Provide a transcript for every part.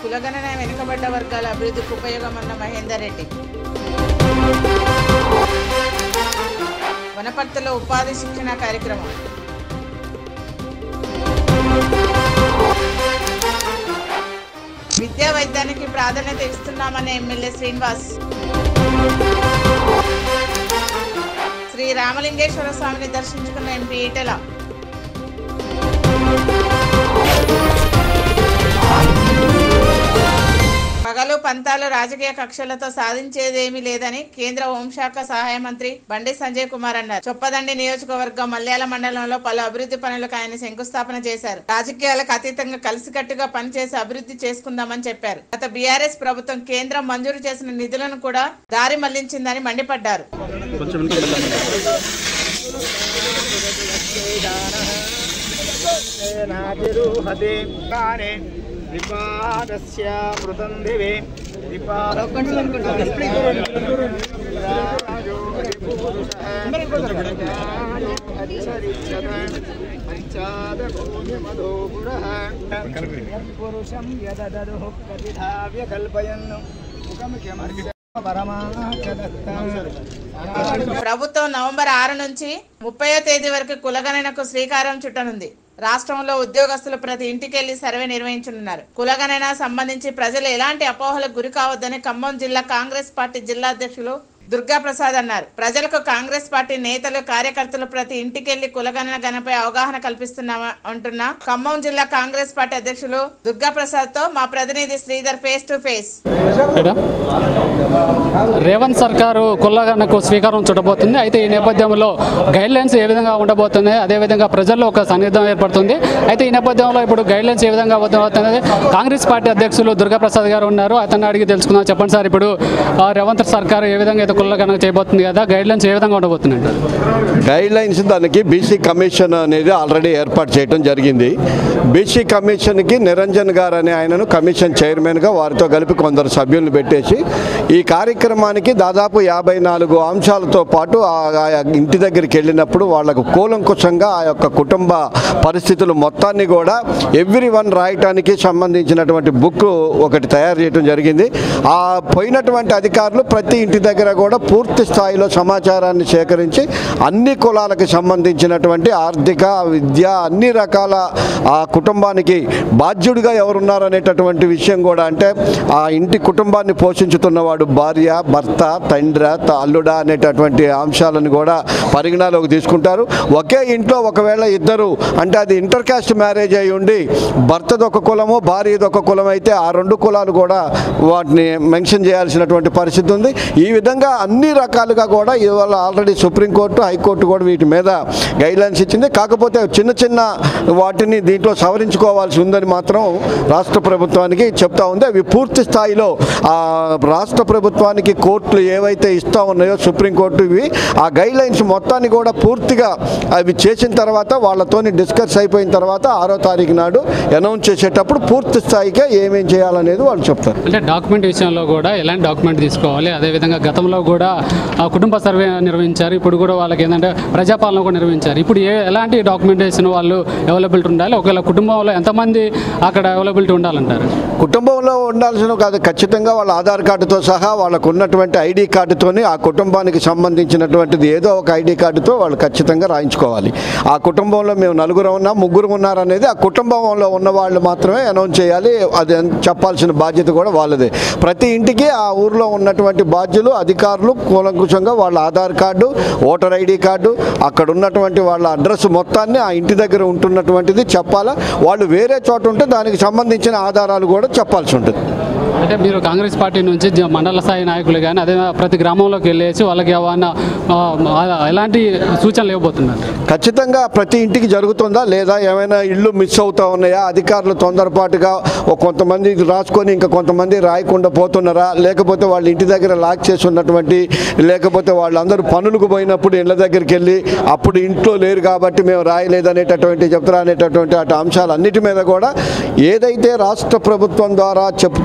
కులగణన వెనుకబడ్డ వర్గాల అభివృద్ధికి ఉపయోగమన్న మహేందర్ రెడ్డి వనపర్తిలో ఉపాధి శిక్షణ కార్యక్రమం విద్యా వైద్యానికి ప్రాధాన్యత ఇస్తున్నామని ఎమ్మెల్యే శ్రీనివాస్ శ్రీ రామలింగేశ్వర స్వామిని దర్శించుకున్న ఎంపీ ఈటెల పగలు పంతాలు రాజకీయ కక్షలతో సాధించేదేమీ లేదని కేంద్ర హోంశాఖ సహాయ మంత్రి బండి సంజయ్ కుమార్ అన్నారు చొప్పదండి నియోజకవర్గం మల్యాల మండలంలో పలు అభివృద్ధి పనులకు ఆయన శంకుస్థాపన చేశారు రాజకీయాలకు అతీతంగా కలిసికట్టుగా పనిచేసి అభివృద్ధి చేసుకుందామని చెప్పారు గత బీఆర్ఎస్ ప్రభుత్వం కేంద్రం మంజూరు చేసిన నిధులను కూడా దారి మళ్లించిందని మండిపడ్డారు నాతిరుహతే కానే విపాదస్య మృతం దివే పురుషం యదదు ప్రతిధావ్య కల్పయన్ ముఖముఖ్యమర్య పరమాచలత్తం ప్రభుత్వం నవంబర్ ఆరు నుంచి ముప్పయో తేదీ వరకు కులగణనకు శ్రీకారం చుట్టనుంది రాష్ట్రంలో ఉద్యోగస్తులు ప్రతి ఇంటికెళ్లి సర్వే నిర్వహించనున్నారు కులగణన సంబంధించి ప్రజలు ఎలాంటి అపోహలకు గురి కావద్దని ఖమ్మం జిల్లా కాంగ్రెస్ పార్టీ జిల్లా అధ్యక్షులు దుర్గా ప్రసాద్ అన్నారు ప్రజలకు కాంగ్రెస్ పార్టీ నేతలు కార్యకర్తలు ప్రతి ఇంటికెళ్లి కులగణన గణపై అవగాహన కల్పిస్తున్నామా అంటున్న ఖమ్మం జిల్లా కాంగ్రెస్ పార్టీ అధ్యక్షులు దుర్గా ప్రసాద్ తో మా ప్రతినిధి శ్రీధర్ ఫేస్ టు ఫేస్ ఇక్కడ రేవంత్ సర్కారు కుల్లగన్నకు స్వీకారం చుట్టబోతుంది అయితే ఈ నేపథ్యంలో గైడ్ లైన్స్ ఏ విధంగా ఉండబోతుంది అదేవిధంగా ప్రజల్లో ఒక సన్నిహితం ఏర్పడుతుంది అయితే ఈ నేపథ్యంలో ఇప్పుడు గైడ్ లైన్స్ ఏ విధంగా ఉండబోతున్నది కాంగ్రెస్ పార్టీ అధ్యక్షులు దుర్గాప్రసాద్ గారు ఉన్నారు అతన్ని అడిగి తెలుసుకుందాం చెప్పండి సార్ ఇప్పుడు ఆ, రేవంత్ సర్కారు ఏ విధంగా అయితే కుల్లగన్న చేయబోతుంది కదా గైడ్ లైన్స్ ఏ విధంగా ఉండబోతున్నాయి గైడ్ లైన్స్ దానికి బీసీ కమిషన్ అనేది ఆల్రెడీ ఏర్పాటు చేయడం జరిగింది బీసీ కమిషన్కి నిరంజన్ గారు అనే ఆయనను కమిషన్ చైర్మన్గా వారితో కలిపి కొందరు సభ్యులను పెట్టేసి ఈ కార్యక్రమానికి దాదాపు యాభై నాలుగు అంశాలతో పాటు ఆ- ఆ ఇంటి దగ్గరికి వెళ్ళినప్పుడు వాళ్ళకు కూలంకుషంగా ఆ యొక్క కుటుంబ పరిస్థితులు మొత్తాన్ని కూడా ఎవ్రీ వన్ రాయటానికి సంబంధించినటువంటి బుక్ ఒకటి తయారు చేయడం జరిగింది ఆ పోయినటువంటి అధికారులు ప్రతి ఇంటి దగ్గర కూడా పూర్తి స్థాయిలో సమాచారాన్ని సేకరించి అన్ని కులాలకు సంబంధించినటువంటి ఆర్థిక విద్య అన్ని రకాల ఆ కుటుంబానికి బాధ్యుడిగా ఎవరున్నారు అనేటటువంటి విషయం కూడా అంటే ఆ ఇంటి కుటుంబాన్ని పోషించుతున్నవాడు భార్య భర్త తండ్రి త- అల్లుడా అనేటటువంటి అంశాలను కూడా పరిగణలోకి తీసుకుంటారు ఒకే ఇంట్లో ఒకవేళ ఇద్దరు అంటే అది ఇంటర్ కాస్ట్ మ్యారేజ్ అయి ఉండి భర్తది ఒక కులము భార్యది ఒక కులం అయితే ఆ రెండు కులాలు కూడా వాటిని మెన్షన్ చేయాల్సినటువంటి పరిస్థితి ఉంది ఈ విధంగా అన్ని రకాలుగా కూడా ఇవాళ ఆల్రెడీ సుప్రీంకోర్టు హైకోర్టు కూడా వీటి మీద గైడ్లైన్స్ ఇచ్చింది కాకపోతే చిన్న చిన్న వాటిని దీంట్లో సవరించుకోవాల్సి ఉందని మాత్రం రాష్ట్ర ప్రభుత్వానికి చెప్తా ఉంది అవి పూర్తి స్థాయిలో ఆ రాష్ట్ర ప్రభుత్వానికి కోర్టులు ఏవైతే ఇస్తా ఉన్నాయో సుప్రీంకోర్టు ఇవి ఆ గైడ్లైన్స్ మొత్తాన్ని కూడా పూర్తిగా అవి చేసిన తర్వాత వాళ్ళతోని డిస్కస్ అయిపోయిన తర్వాత ఆరో తారీఖు నాడు అనౌన్స్ చేసేటప్పుడు పూర్తి స్థాయిగా ఏమేం చేయాలనేది వాళ్ళు చెప్తారు అంటే డాక్యుమెంట్ విషయంలో కూడా ఎలాంటి డాక్యుమెంట్ తీసుకోవాలి అదేవిధంగా గతంలో కూడా ఆ, కుటుంబ సర్వే నిర్వహించారు ఇప్పుడు కూడా వాళ్ళకి ఏంటంటే ప్రజాపాలన కూడా నిర్వహించారు ఇప్పుడు ఏ ఎలాంటి డాక్యుమెంటేషన్ వాళ్ళు అవైలబిలిటీ ఉండాలి ఒకవేళ కుటుంబంలో ఎంతమంది అక్కడ అవైలబిలిటీ ఉండాలంటారు కుటుంబంలో ఉండాల్సిన కాదు ఖచ్చితంగా వాళ్ళ ఆధార్ కార్డుతో సహా వాళ్ళకు ఉన్నటువంటి ఐడి కార్డుతోని ఆ కుటుంబానికి సంబంధించినటువంటిది ఏదో ఒక ఐడి కార్డుతో వాళ్ళు ఖచ్చితంగా రాయించుకోవాలి ఆ కుటుంబంలో మేము నలుగురు ఉన్నాం ముగ్గురు ఉన్నారనేది ఆ కుటుంబంలో ఉన్న వాళ్ళు మాత్రమే అనౌన్స్ చేయాలి అది చెప్పాల్సిన బాధ్యత కూడా వాళ్ళదే ప్రతి ఇంటికి ఆ ఊర్లో ఉన్నటువంటి బాధ్యులు అధికారులు కూలంకుషంగా వాళ్ళ Aadhaar card voter ID card అక్కడ ఉన్నటువంటి వాళ్ళ అడ్రస్ మొత్తాన్ని ఆ ఇంటి దగ్గర ఉంటున్నటువంటిది చెప్పాలా వాళ్ళు వేరే చోట ఉంటే దానికి సంబంధించిన ఆధారాలు కూడా చెప్పాల్సి ఉంటుంది అంటే మీరు కాంగ్రెస్ పార్టీ నుంచి జ- మండల స్థాయి నాయకులు కానీ అదే ప్రతి గ్రామంలోకి వెళ్ళేసి వాళ్ళకి ఏమన్నా ఆ, ఆ, ఎలాంటి సూచనలు ఇవ్వబోతున్నారు ఖచ్చితంగా ప్రతి ఇంటికి జరుగుతుందా లేదా ఏమైనా ఇళ్ళు మిస్ అవుతా ఉన్నాయా అధికారులు తొందరపాటుగా ఒక కొంతమంది రాసుకొని ఇంకా కొంతమంది రాయకుండా పోతున్నారా లేకపోతే వాళ్ళ ఇంటి దగ్గర లాక్ చేసి ఉన్నటువంటి లేకపోతే వాళ్ళందరూ పనులకు పోయినప్పుడు ఇళ్ళ దగ్గరికి వెళ్ళి అప్పుడు ఇంట్లో లేరు కాబట్టి మేము రాయలేదు అనేటటువంటి చెప్తారా అనేటటువంటి అటు అంశాలు అన్నిటి మీద కూడా ఏదైతే రాష్ట్ర ప్రభుత్వం ద్వారా చెప్తున్నారో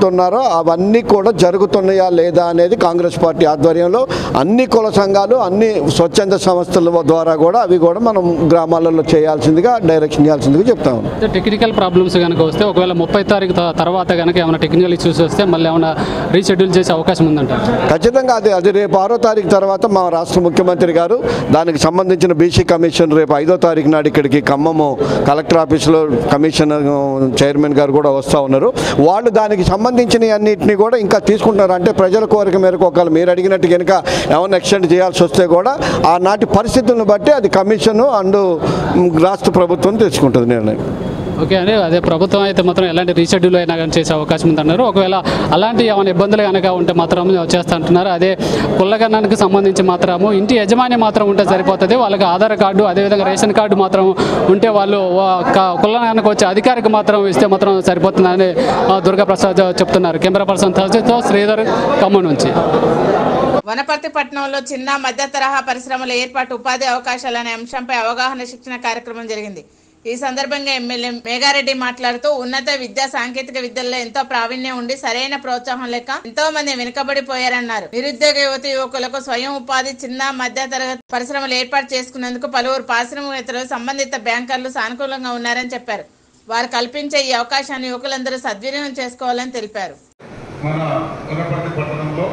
అవన్నీ కూడా జరుగుతున్నాయా లేదా అనేది కాంగ్రెస్ పార్టీ ఆధ్వర్యంలో అన్ని కుల సంఘాలు అన్ని స్వచ్ఛంద సంస్థల ద్వారా కూడా అవి కూడా మనం గ్రామాలలో చేయాల్సిందిగా డైరెక్షన్ చేయాల్సిందిగా చెప్తా ఉన్నాం అయితే టెక్నికల్ ప్రాబ్లమ్స్ కనుక వస్తే ఒకవేళ ముప్పై తారీఖు త- తర్వాత కనుక ఏమైనా టెక్నికల్ ఇష్యూస్ వస్తే మళ్ళీ ఏమైనా రీషెడ్యూల్ చేసే అవకాశం ఉందంటారు ఖచ్చితంగా అది అది రేపు ఆరో తారీఖు తర్వాత మా రాష్ట్ర ముఖ్యమంత్రి గారు దానికి సంబంధించిన బీసీ కమిషన్ రేపు ఐదో తారీఖు నాడు ఇక్కడికి ఖమ్మము కలెక్టర్ ఆఫీస్లో కమిషనర్ చైర్మన్ గారు కూడా వస్తూ ఉన్నారు వాళ్ళు దానికి సంబంధించిన అన్నింటినీ కూడా ఇంకా తీసుకుంటున్నారు అంటే ప్రజల కోరిక మేరకు ఒకవేళ మీరు అడిగినట్టు కనుక ఏమైనా ఎక్స్టెండ్ చేయాల్సి వస్తే కూడా ఆనాటి పరిస్థితులను బట్టి అది కమిషన్ అండ్ రాష్ట్ర ప్రభుత్వం తీసుకుంటుంది నిర్ణయం ఓకే అండి అదే ప్రభుత్వం అయితే మాత్రం ఎలాంటి రీషెడ్యూల్ అయినా కానీ చేసే అవకాశం ఉందన్నారు ఒకవేళ అలాంటి ఏమైనా ఇబ్బందులు కనుక ఉంటే మాత్రం చేస్తా అంటున్నారు అదే కుల్లగన్నానికి సంబంధించి మాత్రము ఇంటి యజమాని మాత్రం ఉంటే సరిపోతుంది వాళ్ళకి ఆధార్ కార్డు అదేవిధంగా రేషన్ కార్డు మాత్రం ఉంటే వాళ్ళు కుల్లగన్నానికి వచ్చే అధికారికి మాత్రం ఇస్తే మాత్రం సరిపోతుందని ఆ, దుర్గా ప్రసాద్ చెప్తున్నారు కెమెరా పర్సన్ థర్స్డేతో శ్రీధర్ ఖమ్మం నుంచి వనపర్తి పట్టణంలో చిన్న మధ్య తరహా పరిశ్రమల ఏర్పాటు ఉపాధి అవకాశాలనే అంశంపై అవగాహన శిక్షణ కార్యక్రమం జరిగింది ఈ సందర్భంగా ఎమ్మెల్యే మేఘారెడ్డి మాట్లాడుతూ ఉన్నత విద్యా సాంకేతిక విద్యల్లో ఎంతో ప్రావీణ్యం ఉండి సరైన ప్రోత్సాహం లేక ఎంతో మంది వెనుకబడిపోయారన్నారు నిరుద్యోగ యువతి యువకులకు స్వయం ఉపాధి చిన్న మధ్య తరగతి పరిశ్రమలు ఏర్పాటు చేసుకున్నందుకు పలువురు పారిశ్రామికవేత్తలు సంబంధిత బ్యాంకర్లు సానుకూలంగా ఉన్నారని చెప్పారు వారు కల్పించే ఈ అవకాశాన్ని యువకులందరూ సద్వినియోగం చేసుకోవాలని తెలిపారు మన వనపర్తి పట్టణంలో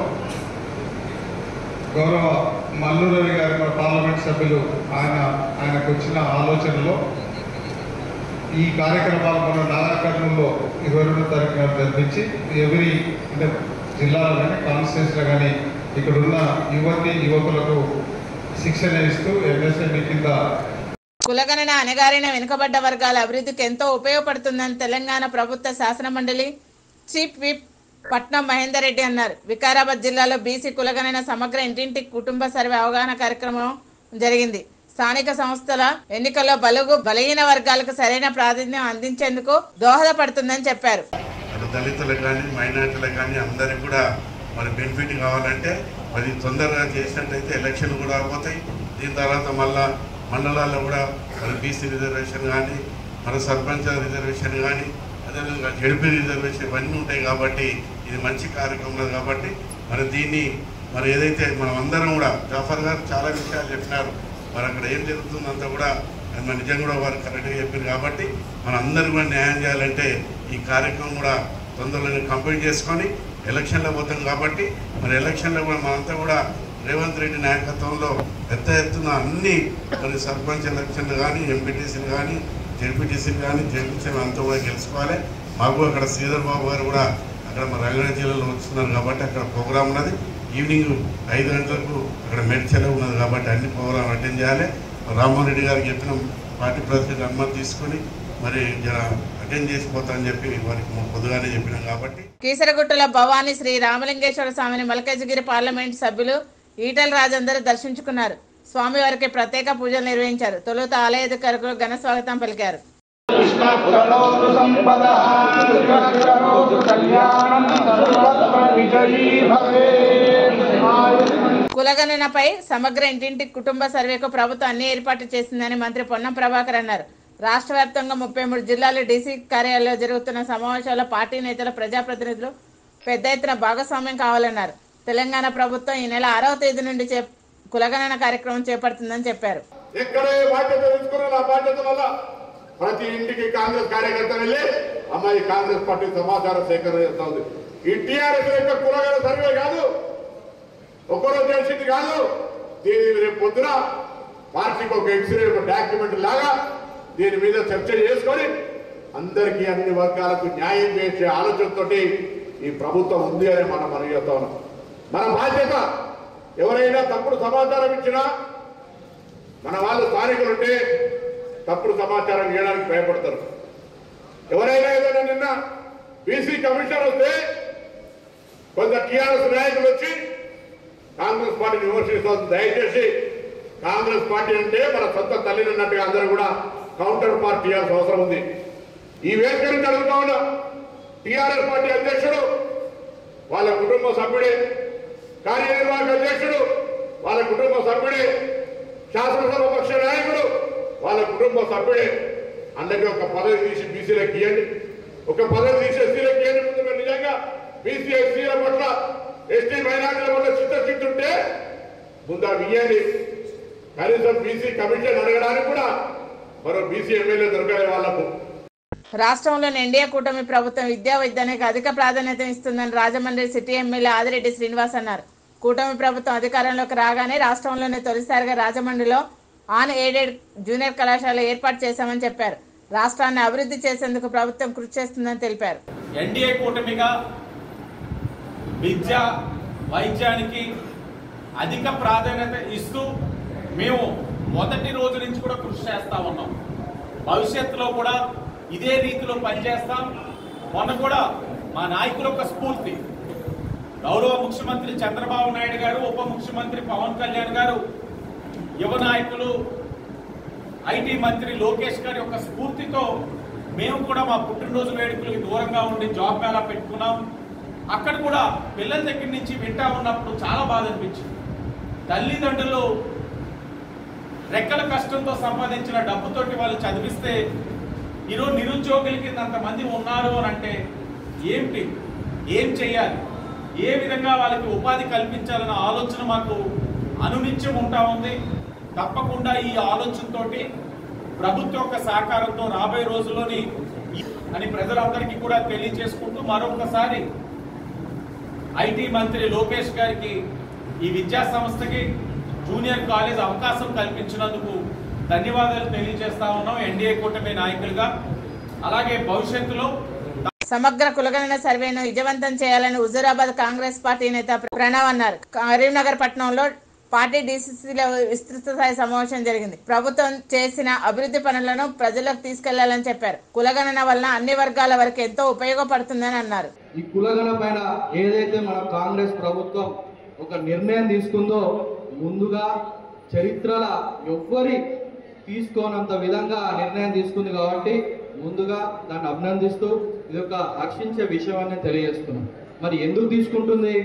గౌరవ మల్లు రవి గారి మన పార్లమెంట్ సభ్యులు ఆయన ఆయనకు వచ్చిన ఆలోచనలో ఈ కార్యక్రమాలు మన నాగా కర్నూలులో ఇరవై రెండో తారీఖు నాడు జరిపించి ఎవరి అంటే జిల్లాలో కానీ కాన్స్టిట్యూన్సీలో కానీ ఇక్కడ ఉన్న యువతి యువకులకు శిక్షణ ఇస్తూ ఎంఎస్ఎంఈ కింద కులగణన అణగారిన వెనుకబడ్డ వర్గాల అభివృద్ధికి ఎంతో ఉపయోగపడుతుందని తెలంగాణ ప్రభుత్వ శాసన మండలి చీఫ్ విప్ పట్నం మహేందర్ రెడ్డి అన్నారు వికారాబాద్ జిల్లాలో బీసీ కులగణన సమగ్ర ఇంటింటి కుటుంబ సర్వే అవగాహన కార్యక్రమం జరిగింది స్థానిక సంస్థల ఎన్నికల్లో బలుగు బలహీన వర్గాలకు సరైన ప్రాతినిధ్యం అందించేందుకు దోహదపడుతుందని చెప్పారు అటు దళితులకు కానీ మైనార్టీలకు కానీ అందరికి కూడా మరి బెనిఫిట్ కావాలంటే మరి తొందరగా చేసినట్టయితే ఎలక్షన్లు కూడా అయిపోతాయి దీని తర్వాత మళ్ళా మండలాల్లో కూడా మరి బీసీ రిజర్వేషన్ కానీ మన సర్పంచ్ రిజర్వేషన్ కానీ అదేవిధంగా జడిపి రిజర్వేషన్ ఇవన్నీ ఉంటాయి కాబట్టి ఇది మంచి కార్యక్రమం కాబట్టి మరి దీన్ని మరి ఏదైతే మనం అందరం కూడా జాఫర్ గారు చాలా విషయాలు చెప్పినారు మరి అక్కడ ఏం జరుగుతుందంతా కూడా అది మన నిజంగా కూడా వారు కరెక్ట్గా చెప్పారు కాబట్టి మన అందరూ కూడా న్యాయం చేయాలంటే ఈ కార్యక్రమం కూడా తొందరలో కంప్లీట్ చేసుకొని ఎలక్షన్లో పోతాం కాబట్టి మరి ఎలక్షన్లో కూడా మనంతా కూడా రేవంత్ రెడ్డి నాయకత్వంలో పెద్ద ఎత్తున అన్ని మరి సర్పంచ్ ఎలక్షన్లు కానీ ఎంపీటీసీలు కానీ జెడ్పీటీసీలు కానీ జెడ్పీసీలు అంతా కూడా గెలుచుకోవాలి మాకు అక్కడ శ్రీధర్ బాబు గారు కూడా అక్కడ మన రంగారెడ్డి జిల్లాలో వస్తున్నారు కాబట్టి అక్కడ ప్రోగ్రామ్ ఉన్నది ఈవినింగ్ ఐదు గంటలకు అక్కడ మెడిచల్ ఉన్నది కాబట్టి అన్ని ప్రోగ్రాం అటెండ్ చేయాలి రామ్మోహన్ రెడ్డి గారికి చెప్పిన పార్టీ ప్రెసిడెంట్ అనుమతి తీసుకొని మరి జర అటెండ్ చేసిపోతా అని చెప్పి వారికి పొద్దుగానే చెప్పినాం కాబట్టి కీసరగుట్టలో భవానీ శ్రీ రామలింగేశ్వర స్వామిని మలకజగిరి పార్లమెంట్ సభ్యులు ఈటల రాజేందర్ దర్శించుకున్నారు స్వామివారికి ప్రత్యేక పూజలు నిర్వహించారు తొలుత ఆలయ అధికారులు ఘన స్వాగతం పలికారు కృష్ణోత్తు సంపద కళ్యాణం సర్వత్ర విజయీ భవే కులగణనపై సమగ్ర ఇంటింటి కుటుంబ సర్వేకు ప్రభుత్వం అన్ని ఏర్పాట్లు చేసిందని మంత్రి పొన్నం ప్రభాకర్ అన్నారు రాష్ట్ర వ్యాప్తంగా ముప్పై మూడు జిల్లాల డీసీ కార్యాలయంలో జరుగుతున్న సమావేశాల్లో పార్టీ నేతల ప్రజాప్రతినిధులు పెద్ద ఎత్తున భాగస్వామ్యం కావాలన్నారు తెలంగాణ ప్రభుత్వం ఈ నెల ఆరవ తేదీ నుండి చే కులగణన కార్యక్రమం చేపడుతుందని చెప్పారు ఎక్కడే బాధ్యత తీసుకున్న ఆ బాధ్యత వల్ల ప్రతి ఇంటికి కాంగ్రెస్ కార్యకర్త వెళ్ళి అమ్మాయి కాంగ్రెస్ పార్టీ సమాచారం సేకరణ చేస్తా ఉంది ఈ టీఆర్ఎస్ యొక్క కులగల సర్వే కాదు ఒక్కరోజు చేసింది కాదు దీని రేపు పొద్దున పార్టీకి ఒక ఎక్స్రే ఒక డాక్యుమెంట్ లాగా దీని మీద చర్చ చేసుకొని అందరికీ అన్ని వర్గాలకు న్యాయం చేసే ఆలోచనతోటి ఈ ప్రభుత్వం ఉంది అని మనం మనం చేస్తా ఉన్నాం మన బాధ్యత ఎవరైనా తప్పుడు సమాచారం ఇచ్చినా మన వాళ్ళు స్థానికులు ఉంటే తప్పుడు సమాచారం ఇవ్వడానికి భయపడతారు ఎవరైనా ఏదైనా నిన్న బీసీ కమిషన్ వస్తే కొంత టీఆర్ఎస్ నాయకులు వచ్చి కాంగ్రెస్ పార్టీని విమర్శిస్తోంది దయచేసి కాంగ్రెస్ పార్టీ అంటే మన సొంత తల్లిని ఉన్నట్టుగా అందరూ కూడా కౌంటర్ పార్టీ చేయాల్సిన అవసరం ఉంది ఈ వేదిక నుంచి అడుగుతా ఉన్నా టీఆర్ఎస్ పార్టీ అధ్యక్షుడు వాళ్ళ కుటుంబ సభ్యుడే కార్యనిర్వాహక అధ్యక్షుడు వాళ్ళ కుటుంబ సభ్యుడే శాసనసభ పక్ష నాయకుడు వాళ్ళ కుటుంబ సభ్యుడే అందరికీ ఒక పదవి తీసి బీసీలకు ఇవ్వండి ఒక పదవి తీసి ఎస్సీలకు ఇవ్వండి ముందు మీరు నిజంగా బీసీ ఎస్సీల పట్ల ఎస్టీ మైనార్టీల పట్ల చిత్తశుద్ధి ఉంటే ముందు అవి ఇయ్యండి కనీసం బీసీ కమిషన్ అడగడానికి కూడా మరో బీసీ ఎమ్మెల్యే దొరకలే వాళ్లకు రాష్ట్రంలోని ఎన్డీఏ కూటమి ప్రభుత్వం విద్యా వైద్యానికి అధిక ప్రాధాన్యత ఇస్తుందని రాజమండ్రి సిటీ ఎమ్మెల్యే ఆదిరెడ్డి శ్రీనివాస్ అన్నారు కూటమి ప్రభుత్వం అధికారంలోకి రాగానే రాష్ట్రంలోనే తొలిసారిగా రాజమండ్రిలో ఆన్ ఎయిడెడ్ జూనియర్ కళాశాల ఏర్పాటు చేశామని చెప్పారు రాష్ట్రాన్ని అభివృద్ధి చేసేందుకు ప్రభుత్వం కృషి చేస్తుందని తెలిపారు ఎన్డీఏ కూటమిగా విద్య వైద్యానికి అధిక ప్రాధాన్యత ఇస్తూ మేము మొదటి రోజు నుంచి కూడా కృషి చేస్తా ఉన్నాం భవిష్యత్తులో కూడా ఇదే రీతిలో పనిచేస్తాం మొన్న కూడా మా నాయకుల యొక్క స్ఫూర్తి గౌరవ ముఖ్యమంత్రి చంద్రబాబు నాయుడు గారు ఉప ముఖ్యమంత్రి పవన్ కళ్యాణ్ గారు యువ నాయకులు ఐటీ మంత్రి లోకేష్ గారి యొక్క స్ఫూర్తితో మేము కూడా మా పుట్టినరోజు వేడుకలకు దూరంగా ఉండి జాబ్ మేళా పెట్టుకున్నాం అక్కడ కూడా పిల్లల దగ్గర నుంచి వింటా ఉన్నప్పుడు చాలా బాధ అనిపించింది తల్లిదండ్రులు రెక్కల కష్టంతో సంపాదించిన డబ్బుతోటి వాళ్ళు చదివిస్తే ఈరోజు నిరుద్యోగుల కింద అంతమంది ఉన్నారు అని అంటే ఏంటి ఏం చేయాలి ఏ విధంగా వాళ్ళకి ఉపాధి కల్పించాలన్న ఆలోచన మాకు అనునిత్యం ఉంటా ఉంది తప్పకుండా ఈ ఆలోచనతోటి ప్రభుత్వం యొక్క సహకారంతో రాబోయే రోజుల్లోని ఈ- అని ప్రజలందరికీ కూడా తెలియజేసుకుంటూ మరొకసారి ఐటీ మంత్రి లోకేష్ గారికి ఈ విద్యా సంస్థకి జూనియర్ కాలేజ్ అవకాశం కల్పించినందుకు ధన్యవాదాలు తెలియజేస్తా ఉన్నాం ఎన్డీఏ కూటమి నాయకులుగా అలాగే భవిష్యత్తులో సమగ్ర కులగణన సర్వేను విజయవంతం చేయాలని హుజూరాబాద్ కాంగ్రెస్ పార్టీ నేత ప్రణవ్ అన్నారు కరీంనగర్ పట్టణంలో పార్టీ డీసీసీలో విస్తృత స్థాయి సమావేశం జరిగింది ప్రభుత్వం చేసిన అభివృద్ధి పనులను ప్రజలకు తీసుకెళ్లాలని చెప్పారు కులగణన వలన అన్ని వర్గాల వరకు ఎంతో ఉపయోగపడుతుందని అన్నారు ఈ కులగణ పైన ఏదైతే మన కాంగ్రెస్ ప్రభుత్వం ఒక నిర్ణయం తీసుకుందో ముందుగా చరిత్రల ఎవ్వరి తీసుకోనంత విధంగా ఆ నిర్ణయం తీసుకుంది కాబట్టి ముందుగా దాన్ని అభినందిస్తూ ఇది ఒక హర్షించే విషయం అని తెలియజేస్తున్నాం మరి ఎందుకు తీసుకుంటుంది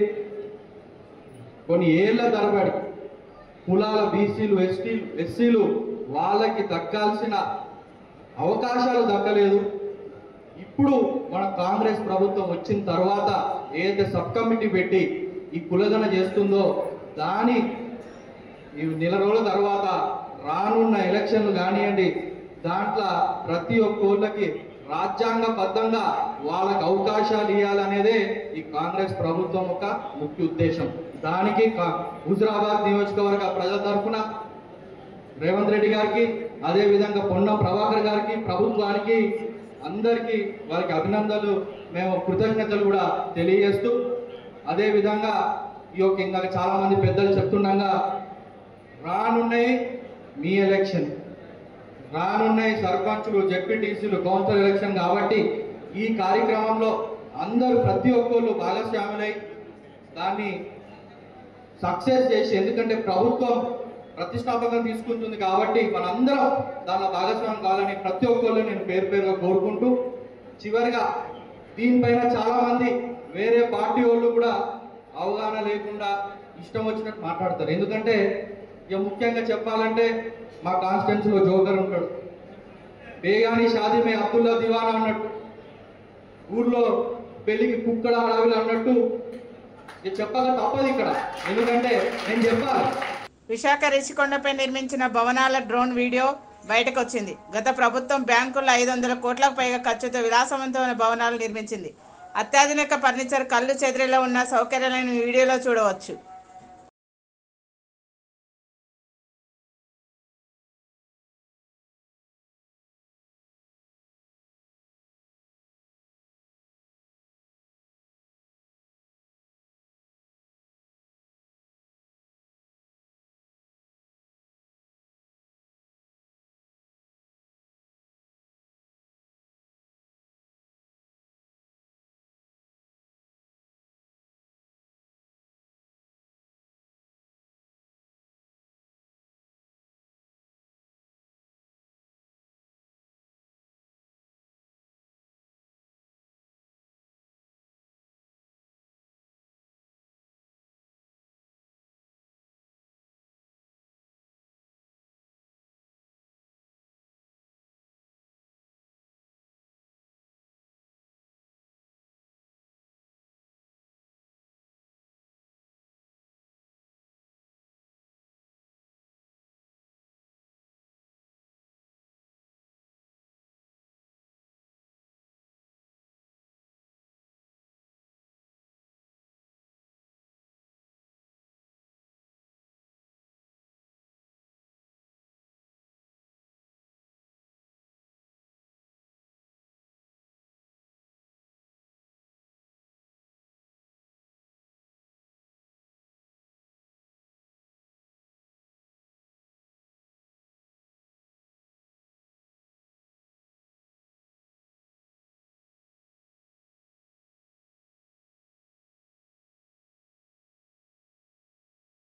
కొన్ని ఏళ్ల తరబడి కులాల బీసీలు ఎస్టీలు ఎస్సీలు వాళ్ళకి దక్కాల్సిన అవకాశాలు దక్కలేదు ఇప్పుడు మన కాంగ్రెస్ ప్రభుత్వం వచ్చిన తర్వాత ఏదైతే సబ్ కమిటీ పెట్టి ఈ కులగణ చేస్తుందో దాని ఈ నెల రోజుల తర్వాత రానున్న ఎలక్షన్లు కానివ్వండి దాంట్లో ప్రతి ఒక్కళ్ళకి రాజ్యాంగబద్ధంగా వాళ్ళకి అవకాశాలు ఇవ్వాలనేదే ఈ కాంగ్రెస్ ప్రభుత్వం యొక్క ముఖ్య ఉద్దేశం దానికి కా- హుజరాబాద్ నియోజకవర్గ ప్రజల తరఫున రేవంత్ రెడ్డి గారికి అదే విధంగా పొన్నం ప్రభాకర్ గారికి ప్రభుత్వానికి అందరికీ వారికి అభినందనలు మేము కృతజ్ఞతలు కూడా తెలియజేస్తూ అదే విధంగా ఈ యొక్క ఇందాక చాలా మంది పెద్దలు చెప్తుండగా రానున్నాయి మీ ఎలక్షన్ రానున్నాయి సర్పంచులు జెడ్పీటీసీలు కౌన్సిల్ ఎలక్షన్ కాబట్టి ఈ కార్యక్రమంలో అందరూ ప్రతి ఒక్కళ్ళు భాగస్వాములై దాన్ని సక్సెస్ చేసి ఎందుకంటే ప్రభుత్వం ప్రతిష్టాపకం తీసుకుంటుంది కాబట్టి మనందరం దానిలో భాగస్వామ్యం కావాలని ప్రతి ఒక్కళ్ళు నేను పేరు పేరుగా కోరుకుంటూ చివరిగా దీనిపైన చాలా మంది వేరే పార్టీ వాళ్ళు కూడా అవగాహన లేకుండా ఇష్టం వచ్చినట్టు మాట్లాడతారు ఎందుకంటే ఇక ముఖ్యంగా చెప్పాలంటే మా కాన్స్టిట్యున్సీలో జోకర్ ఉంటాడు బేగాని షాదీ మే అబ్దుల్లా దివానా అన్నట్టు ఊర్లో పెళ్లికి కుక్కడ అడవిలు అన్నట్టు ఇది చెప్పక తప్పదు ఇక్కడ ఎందుకంటే నేను చెప్పాలి విశాఖ రిషికొండపై నిర్మించిన భవనాల డ్రోన్ వీడియో బయటకు వచ్చింది గత ప్రభుత్వం బ్యాంకుల్లో ఐదు వందల కోట్లకు పైగా ఖర్చుతో విలాసవంతమైన భవనాలు నిర్మించింది అత్యాధునిక ఫర్నిచర్ కళ్ళు చెదిరిలో ఉన్న సౌకర్యాలను ఈ వీడియోలో చూడవచ్చు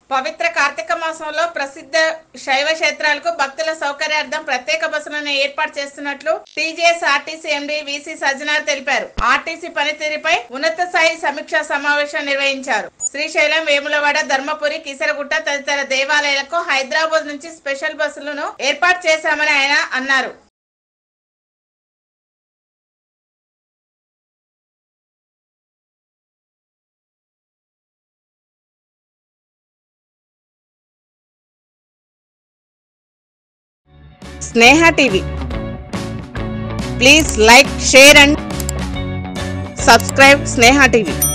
పవిత్ర కార్తీక మాసంలో ప్రసిద్ధ శైవ క్షేత్రాలకు భక్తుల సౌకర్యార్థం ప్రత్యేక బస్సులను ఏర్పాటు చేస్తున్నట్లు TGS RTC MD VC Sajjanar తెలిపారు ఆర్టీసీ పనితీరుపై ఉన్నత స్థాయి సమీక్షా సమావేశం నిర్వహించారు శ్రీశైలం వేములవాడ ధర్మపురి కిసరగుట్ట తదితర దేవాలయాలకు హైదరాబాద్ నుంచి స్పెషల్ బస్సులను ఏర్పాటు చేశామని ఆయన అన్నారు Sneha TV please like share and subscribe Sneha TV